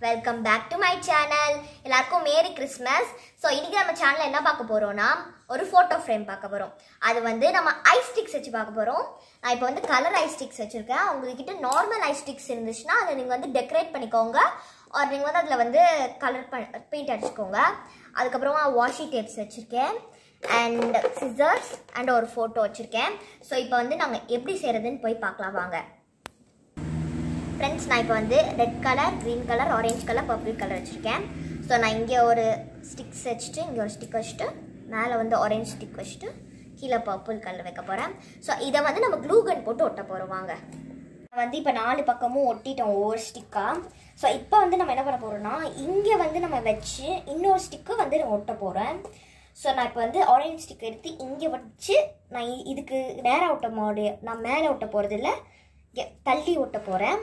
welcome back to my channel எல்லாருக்கும் merry Christmas so இன்னைக்கு நம்ம சேனலில் என்ன பார்க்க போகிறோம்னா ஒரு ஃபோட்டோ ஃப்ரேம் பார்க்க போகிறோம் அது வந்து நம்ம ஐ ஸ்டிக்ஸ் வச்சு பார்க்க போகிறோம் நான் இப்போ வந்து கலர் ஐ ஸ்டிக்ஸ் வச்சுருக்கேன் உங்ககிட்ட நார்மல் ஐ ஸ்டிக்ஸ் இருந்துச்சுன்னா அதை நீங்கள் வந்து டெக்கரேட் பண்ணிக்கோங்க ஒரு நீங்கள் வந்து அதில் வந்து கலர் ப பெயிண்ட் அடிச்சுக்கோங்க அதுக்கப்புறமா வாஷி டேப்ஸ் வச்சுருக்கேன் அண்ட் சிசர்ஸ் அண்ட் ஒரு ஃபோட்டோ வச்சுருக்கேன் ஸோ இப்போ வந்து நாங்கள் எப்படி செய்கிறதுன்னு போய் பார்க்கலாம் வாங்க ஃப்ரெண்ட்ஸ் நான் இப்போ வந்து red colour green colour orange colour purple colour வச்சுருக்கேன் ஸோ நான் இங்கே ஒரு ஸ்டிக்ஸ் வச்சுட்டு இங்கே ஒரு ஸ்டிக் வச்சுட்டு மேலே வந்து ஆரஞ்சு ஸ்டிக் வச்சுட்டு கீழே பர்பிள் கலர் வைக்க போகிறேன் ஸோ இதை வந்து நம்ம க்ளூ கன் போட்டு ஒட்ட போகிறோம் வாங்க நான் வந்து இப்போ நாலு பக்கமும் ஒட்டிட்டோம் ஒவ்வொரு ஸ்டிக்காக ஸோ இப்போ வந்து நம்ம என்ன பண்ண போகிறோம்னா இங்கே வந்து நம்ம வச்சு இன்னொரு ஸ்டிக்கு வந்து நான் ஒட்ட போகிறேன் ஸோ நான் இப்போ வந்து ஆரஞ்சு ஸ்டிக் எடுத்து இங்கே வச்சு நான் இ- இதுக்கு நேராக ஒட்ட மாடு நான் மேலே ஒட்ட போகிறது இல்லை இங்கே தள்ளி ஒட்ட போகிறேன்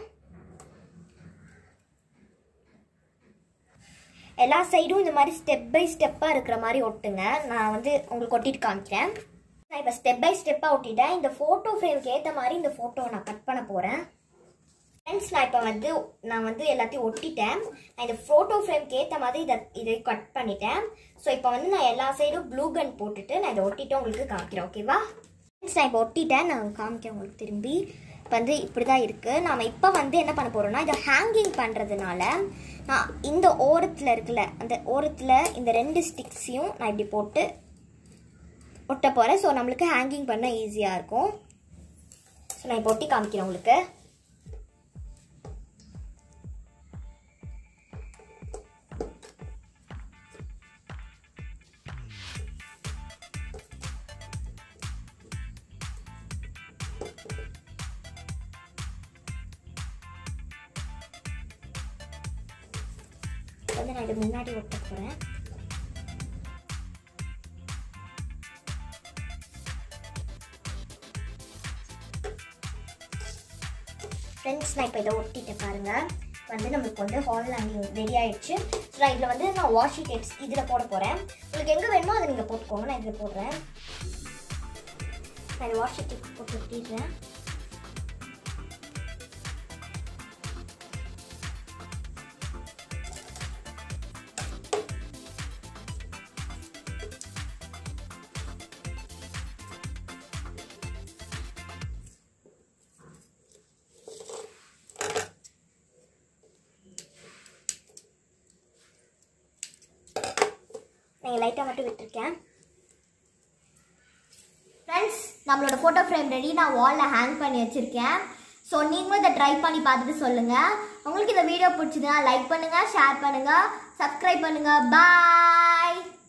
எல்லா சைடும் இந்த மாதிரி ஸ்டெப் பை ஸ்டெப்பாக இருக்கிற மாதிரி ஒட்டுங்க நான் வந்து உங்களுக்கு ஒட்டிட்டு காமிக்கிறேன் நான் இப்போ ஸ்டெப் பை ஸ்டெப்பாக ஒட்டிட்டேன் இந்த ஃபோட்டோ ஃப்ரேம்க்கு ஏற்ற மாதிரி இந்த ஃபோட்டோவை நான் கட் பண்ண போகிறேன் ஃப்ரெண்ட்ஸ் நான் இப்போ வந்து நான் வந்து எல்லாத்தையும் ஒட்டிட்டேன் நான் இந்த ஃபோட்டோ ஃப்ரேம்க்கு ஏற்ற மாதிரி இதை இதை கட் பண்ணிட்டேன் ஸோ இப்போ வந்து நான் எல்லா சைடும் ப்ளூ கன் போட்டுட்டு நான் இதை ஒட்டிட்டு உங்களுக்கு காமிக்கிறேன் ஓகேவா ஃப்ரெண்ட்ஸ் நான் இப்போ ஒட்டிட்டேன் நான் காமிக்கிறேன் உங்களுக்கு திரும்பி இப்போ வந்து இப்படி தான் இருக்குது நாம் இப்போ வந்து என்ன பண்ண போகிறோம்னா இதை ஹேங்கிங் பண்ணுறதுனால நான் இந்த ஓரத்தில் இருக்குல்ல அந்த ஓரத்தில் இந்த ரெண்டு ஸ்டிக்ஸையும் நான் இப்படி போட்டு ஒட்ட போகிறேன் ஸோ நம்மளுக்கு ஹேங்கிங் பண்ண ஈஸியாக இருக்கும் ஸோ நான் இப்போ ஒட்டி காமிக்கிறேன் உங்களுக்கு வந்து நான் இது முன்னாடி ஒட்ட போகிறேன் ஃப்ரெண்ட்ஸ் நான் இப்போ இதை ஒட்டிட்டேன் பாருங்க வந்து நம்மளுக்கு வந்து ஹால் ஹேங்கிங் ரெடி ஆயிடுச்சு ஸோ நான் இதில் வந்து நான் வாஷி டேப்ஸ் இதில் போட போகிறேன் உங்களுக்கு எங்கே வேணுமோ அதை நீங்கள் போட்டுக்கோங்க நான் இதில் போடுறேன் நான் இந்த வாஷி டேப் போட்டு ஒட்டிடுறேன் நீங்கள் லைட்டாக மட்டும் விட்டுருக்கேன் ஃப்ரெண்ட்ஸ் நம்மளோட ஃபோட்டோ ஃப்ரேம் ரெடி நான் வாலில் ஹேங் பண்ணி வச்சுருக்கேன் ஸோ நீங்களும் இதை ட்ரை பண்ணி பார்த்துட்டு சொல்லுங்கள் உங்களுக்கு இந்த வீடியோ பிடிச்சதுன்னா லைக் பண்ணுங்கள் ஷேர் பண்ணுங்கள் சப்ஸ்கிரைப் பண்ணுங்கள் பாய்